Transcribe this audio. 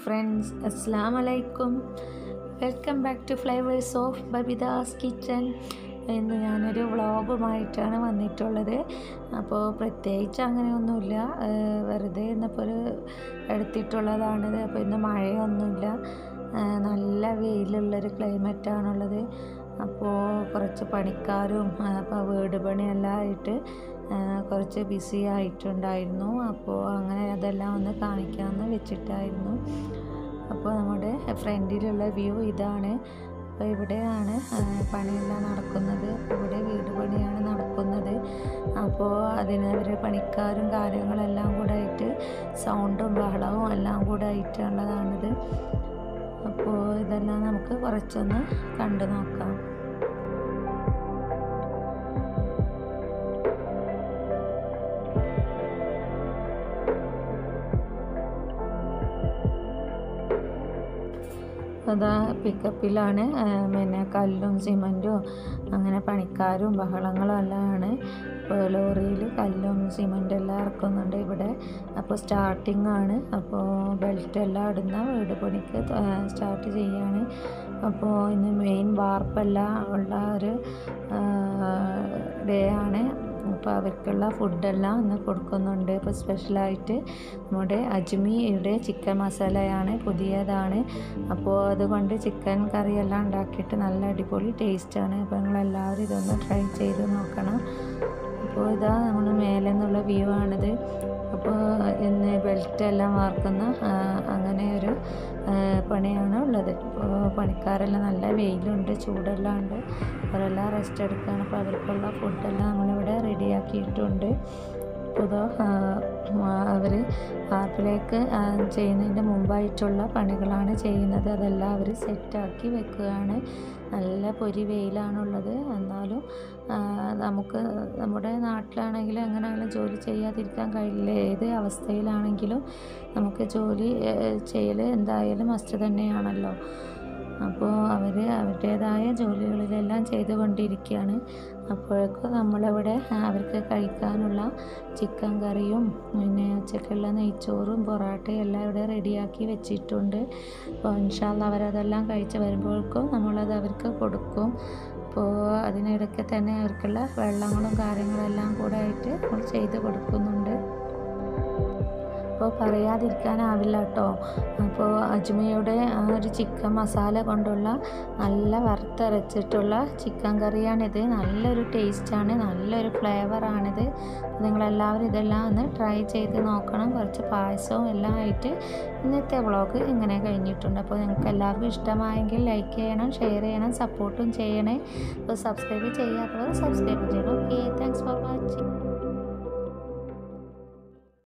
friends അസ്സാം വലൈക്കും welcome back to flavours of Babidas kitchen ഇന്ന് ഞാനൊരു വ്ളോഗുമായിട്ടാണ് വന്നിട്ടുള്ളത് അപ്പോൾ പ്രത്യേകിച്ച് അങ്ങനെയൊന്നുമില്ല ഏഹ് വെറുതെ ഇന്നിപ്പോൾ ഒരു എടുത്തിട്ടുള്ളതാണിത് അപ്പോൾ ഇന്ന് മഴയൊന്നുമില്ല ഏഹ് നല്ല വെയിലുള്ളൊരു ക്ലൈമറ്റാണുള്ളത് അപ്പോൾ കുറച്ച് പണിക്കാരും ആ, അപ്പോൾ വീട് പണിയെല്ലാം ആയിട്ട് ആ, കുറച്ച് ബിസി ആയിട്ടുണ്ടായിരുന്നു അപ്പോൾ അങ്ങനെ അതെല്ലാം ഒന്ന് കാണിക്കാമെന്ന് വെച്ചിട്ടായിരുന്നു അപ്പോൾ നമ്മുടെ ഫ്രണ്ടിലുള്ള വ്യൂ ഇതാണ് അപ്പോൾ ഇവിടെയാണ് ആ, പണിയെല്ലാം നടക്കുന്നത് അപ്പോൾ ഇവിടെ വീട് പണിയാണ് നടക്കുന്നത് അപ്പോൾ അതിന് അവർ പണിക്കാരും കാര്യങ്ങളെല്ലാം കൂടെ ആയിട്ട് സൗണ്ടും ബഹളവും എല്ലാം കൂടെ ആയിട്ടുള്ളതാണിത് അപ്പോൾ ഇതെല്ലാം നമുക്ക് കുറച്ചൊന്ന് കണ്ടു നോക്കാം അതാ പിക്കപ്പിലാണ് ആ, പിന്നെ കല്ലും സിമൻറ്റും അങ്ങനെ പണിക്കാരും ബഹളങ്ങളും എല്ലാം ആണ് ഇപ്പോൾ ലോറിയിൽ കല്ലും സിമൻറ്റും എല്ലാം ഇറക്കുന്നുണ്ട് ഇവിടെ അപ്പോൾ സ്റ്റാർട്ടിംഗ് ആണ് അപ്പോൾ ബെൽറ്റ് എല്ലാം ഇടുന്ന വീട് പണിക്ക് സ്റ്റാർട്ട് ചെയ്യാണ് അപ്പോൾ ഇന്ന് മെയിൻ വാർപ്പെല്ലാം ഉള്ള ഒരു ഡേ ആണ് അപ്പോൾ അവർക്കുള്ള ഫുഡെല്ലാം ഇന്ന് കൊടുക്കുന്നുണ്ട് ഇപ്പോൾ സ്പെഷ്യലായിട്ട് നമ്മുടെ അജ്മിയുടെ ചിക്കൻ മസാലയാണ് പുതിയതാണ് അപ്പോൾ അതുകൊണ്ട് ചിക്കൻ കറിയെല്ലാം ഉണ്ടാക്കിയിട്ട് നല്ല അടിപൊളി ടേസ്റ്റാണ് അപ്പോൾ നിങ്ങളെല്ലാവരും ഇതൊന്ന് ട്രൈ ചെയ്ത് നോക്കണം അപ്പോൾ ഇതാ നമ്മൾ മേലെ നിന്നുള്ള വ്യൂ ആണിത് അപ്പോൾ ഇന്ന് ബെൽറ്റ് എല്ലാം വാർക്കുന്ന ആ, അങ്ങനെ ഒരു ആ, പണിയാണ് ഉള്ളത് അപ്പോൾ പണിക്കാരെല്ലാം നല്ല വെയിലുണ്ട് ചൂടെല്ലാം ഉണ്ട് അവരെല്ലാം റെസ്റ്റ് എടുക്കുകയാണ് അപ്പോൾ അവർക്കുള്ള ഫുഡെല്ലാം നമ്മളിവിടെ റെഡിയാക്കിയിട്ടുണ്ട് അപ്പോൾ അവർ വാർപ്പിലേക്ക് ആ, ചെയ്യുന്നതിൻ്റെ മുമ്പായിട്ടുള്ള പണികളാണ് ചെയ്യുന്നത് അതെല്ലാം അവർ സെറ്റാക്കി വെക്കുകയാണ് നല്ല പൊരി വെയിലാണുള്ളത് എന്നാലും ആ, നമുക്ക് നമ്മുടെ നാട്ടിലാണെങ്കിലും എങ്ങനെയാണെങ്കിലും ജോലി ചെയ്യാതിരിക്കാൻ കഴിയില്ല ഏത് അവസ്ഥയിലാണെങ്കിലും നമുക്ക് ജോലി ചെയ്യൽ എന്തായാലും മസ്റ്റ് തന്നെയാണല്ലോ അപ്പോൾ അവർ അവരുടേതായ ജോലികളിലെല്ലാം ചെയ്തുകൊണ്ടിരിക്കുകയാണ് അപ്പോഴേക്കും നമ്മളിവിടെ അവർക്ക് കഴിക്കാനുള്ള ചിക്കൻ കറിയും പിന്നെ ഉച്ചക്കുള്ള നെയ്ച്ചോറും പൊറോട്ടയും എല്ലാം ഇവിടെ റെഡിയാക്കി വെച്ചിട്ടുണ്ട് അപ്പോൾ ഇൻഷാല്ല അവരതെല്ലാം കഴിച്ച് വരുമ്പോഴേക്കും നമ്മളത് അവർക്ക് കൊടുക്കും അപ്പോൾ അതിനിടയ്ക്ക് തന്നെ അവർക്കുള്ള വെള്ളങ്ങളും കാര്യങ്ങളെല്ലാം കൂടെ ആയിട്ട് നമ്മൾ ചെയ്ത് കൊടുക്കുന്നുണ്ട് അപ്പോൾ പറയാതിരിക്കാനാവില്ല കേട്ടോ അപ്പോൾ അജ്മയുടെ ആ ഒരു ചിക്കൻ മസാല കൊണ്ടുള്ള നല്ല വറുത്തരച്ചിട്ടുള്ള ചിക്കൻ കറിയാണിത് നല്ലൊരു ടേസ്റ്റാണ് നല്ലൊരു ഫ്ലേവറാണിത് നിങ്ങളെല്ലാവരും ഇതെല്ലാം ഒന്ന് ട്രൈ ചെയ്ത് നോക്കണം കുറച്ച് പായസവും എല്ലാം ആയിട്ട് ഇന്നത്തെ വ്ളോഗ് ഇങ്ങനെ കഴിഞ്ഞിട്ടുണ്ട് അപ്പോൾ നിങ്ങൾക്ക് എല്ലാവർക്കും ഇഷ്ടമായെങ്കിൽ ലൈക്ക് ചെയ്യണം ഷെയർ ചെയ്യണം സപ്പോർട്ടും ചെയ്യണേ അപ്പോൾ സബ്സ്ക്രൈബ് ചെയ്യാത്തവർ സബ്സ്ക്രൈബ് ചെയ്യണം ഓക്കെ താങ്ക്സ്